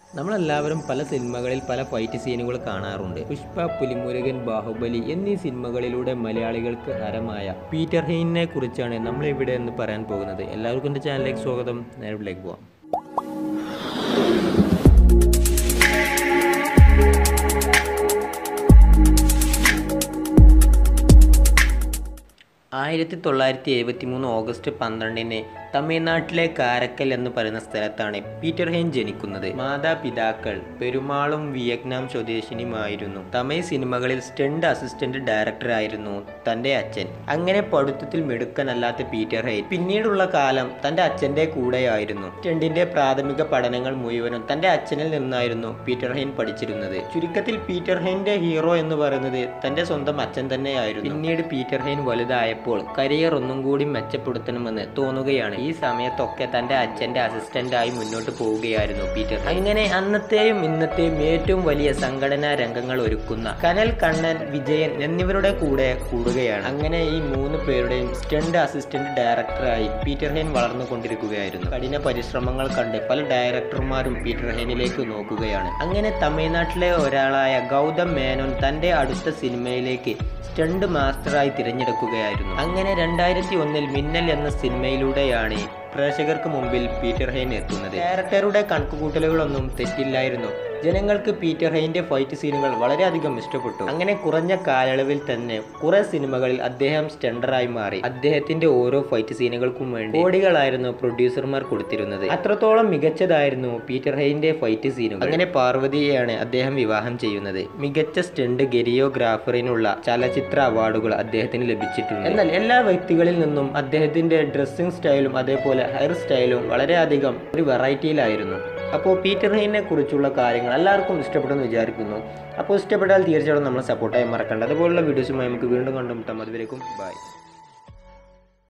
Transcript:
നമ്മളെല്ലാവരും പല സിനിമകളിൽ പല ഫൈറ്റ് സീനുകൾ കാണാറുണ്ട് പുഷ്പ പുലിമുരുകൻ ബാഹുബലി എന്നീ സിനിമകളിലൂടെ മലയാളികൾക്ക് ഹരമായ പീറ്റർ ഹെയിനെ കുറിച്ചാണ് നമ്മൾ ഇവിടെ എന്ന് പറയാൻ പോകുന്നത് എല്ലാവർക്കും എൻ്റെ ചാനലിലേക്ക് സ്വാഗതം നേരിലേക്ക് പോവാം ആയിരത്തി തൊള്ളായിരത്തി എഴുപത്തി മൂന്ന് ഓഗസ്റ്റ് പന്ത്രണ്ടിന് തമിഴ്നാട്ടിലെ കാരക്കൽ എന്ന് പറയുന്ന സ്ഥലത്താണ് പീറ്റർ ഹെയിൻ ജനിക്കുന്നത് മാതാപിതാക്കൾ പെരുമാളും വിയറ്റ്നാം സ്വദേശിനിയുമായിരുന്നു തമിഴ് സിനിമകളിൽ സ്റ്റണ്ട് അസിസ്റ്റന്റ് ഡയറക്ടർ ആയിരുന്നു തന്റെ അച്ഛൻ അങ്ങനെ പഠിത്തത്തിൽ മിടുക്കനല്ലാത്ത പീറ്റർ ഹെയിൻ പിന്നീടുള്ള കാലം തന്റെ അച്ഛന്റെ കൂടെയായിരുന്നു സ്റ്റണ്ടിന്റെ പ്രാഥമിക പഠനങ്ങൾ മുഴുവനും തന്റെ അച്ഛനിൽ നിന്നായിരുന്നു പീറ്റർ ഹെയിൻ പഠിച്ചിരുന്നത് ചുരുക്കത്തിൽ പീറ്റർ ഹെയിന്റെ ഹീറോ എന്ന് പറയുന്നത് തന്റെ സ്വന്തം അച്ഛൻ തന്നെയായിരുന്നു പിന്നീട് പീറ്റർ ഹെയിൻ വലുതായപ്പോൾ കരിയർ ഒന്നും കൂടി മെച്ചപ്പെടുത്തണമെന്ന് തോന്നുകയാണ് ഈ സമയത്തൊക്കെ തന്റെ അച്ഛന്റെ അസിസ്റ്റന്റായി മുന്നോട്ട് പോവുകയായിരുന്നു പീറ്റർ അങ്ങനെ അന്നത്തെയും ഇന്നത്തെയും ഏറ്റവും വലിയ സംഘടനാ രംഗങ്ങൾ ഒരുക്കുന്ന കനൽ കണ്ണൻ വിജയൻ എന്നിവരുടെ കൂടെ കൂടുകയാണ് അങ്ങനെ ഈ മൂന്ന് പേരുടെയും സ്റ്റണ്ട് അസിസ്റ്റന്റ് ഡയറക്ടറായി പീറ്റർ ഹെയിൻ വളർന്നുകൊണ്ടിരിക്കുകയായിരുന്നു കഠിന പരിശ്രമങ്ങൾ കണ്ട് പല ഡയറക്ടർമാരും പീറ്റർ ഹെയിനിലേക്ക് നോക്കുകയാണ് അങ്ങനെ തമിഴ്നാട്ടിലെ ഒരാളായ ഗൗതം മേനോൻ തന്റെ അടുത്ത സിനിമയിലേക്ക് സ്റ്റണ്ട് മാസ്റ്ററായി തിരഞ്ഞെടുക്കുകയായിരുന്നു അങ്ങനെ രണ്ടായിരത്തി ഒന്നിൽ മിന്നൽ എന്ന സിനിമയിലൂടെയാണ് പ്രേക്ഷകർക്ക് മുമ്പിൽ പീറ്റർ ഹെയിൻ എത്തുന്നത് ഡയറക്ടറുടെ കണക്കുകൂട്ടലുകളൊന്നും തെറ്റില്ലായിരുന്നു ജനങ്ങൾക്ക് പീറ്റർ ഹെയിന്റെ ഫൈറ്റ് സീനുകൾ വളരെയധികം ഇഷ്ടപ്പെട്ടു അങ്ങനെ കുറഞ്ഞ കാലയളവിൽ തന്നെ കുറെ സിനിമകളിൽ അദ്ദേഹം സ്റ്റണ്ടറായി മാറി അദ്ദേഹത്തിന്റെ ഓരോ ഫൈറ്റ് സീനുകൾക്കും വേണ്ടി കോടികളായിരുന്നു പ്രൊഡ്യൂസർമാർ കൊടുത്തിരുന്നത് അത്രത്തോളം മികച്ചതായിരുന്നു പീറ്റർ ഹെയിന്റെ ഫൈറ്റ് സീനുകൾ അങ്ങനെ പാർവതിയെയാണ് അദ്ദേഹം വിവാഹം ചെയ്യുന്നത് മികച്ച സ്റ്റണ്ട് ഗെരിയോഗ്രാഫറിനുള്ള ചലച്ചിത്ര അവാർഡുകൾ അദ്ദേഹത്തിന് ലഭിച്ചിട്ടുണ്ട് എന്നാൽ എല്ലാ വ്യക്തികളിൽ നിന്നും അദ്ദേഹത്തിന്റെ ഡ്രസ്സിംഗ് സ്റ്റൈലും അതേപോലെ ഹെയർ സ്റ്റൈലും വളരെയധികം ഒരു വെറൈറ്റിയിലായിരുന്നു അപ്പോൾ പീറ്റർ ഹെയിനെ കുറിച്ചുള്ള കാര്യങ്ങൾ എല്ലാവർക്കും ഇഷ്ടപ്പെടുമെന്ന് വിചാരിക്കുന്നു അപ്പോൾ ഇഷ്ടപ്പെട്ടാൽ തീർച്ചയായിട്ടും നമ്മൾ സപ്പോർട്ടായി മറക്കണ്ട അതുപോലുള്ള വീഡിയോസുമായി നമുക്ക് വീണ്ടും കണ്ടുമുട്ടാം അതുവരേക്കും ബൈ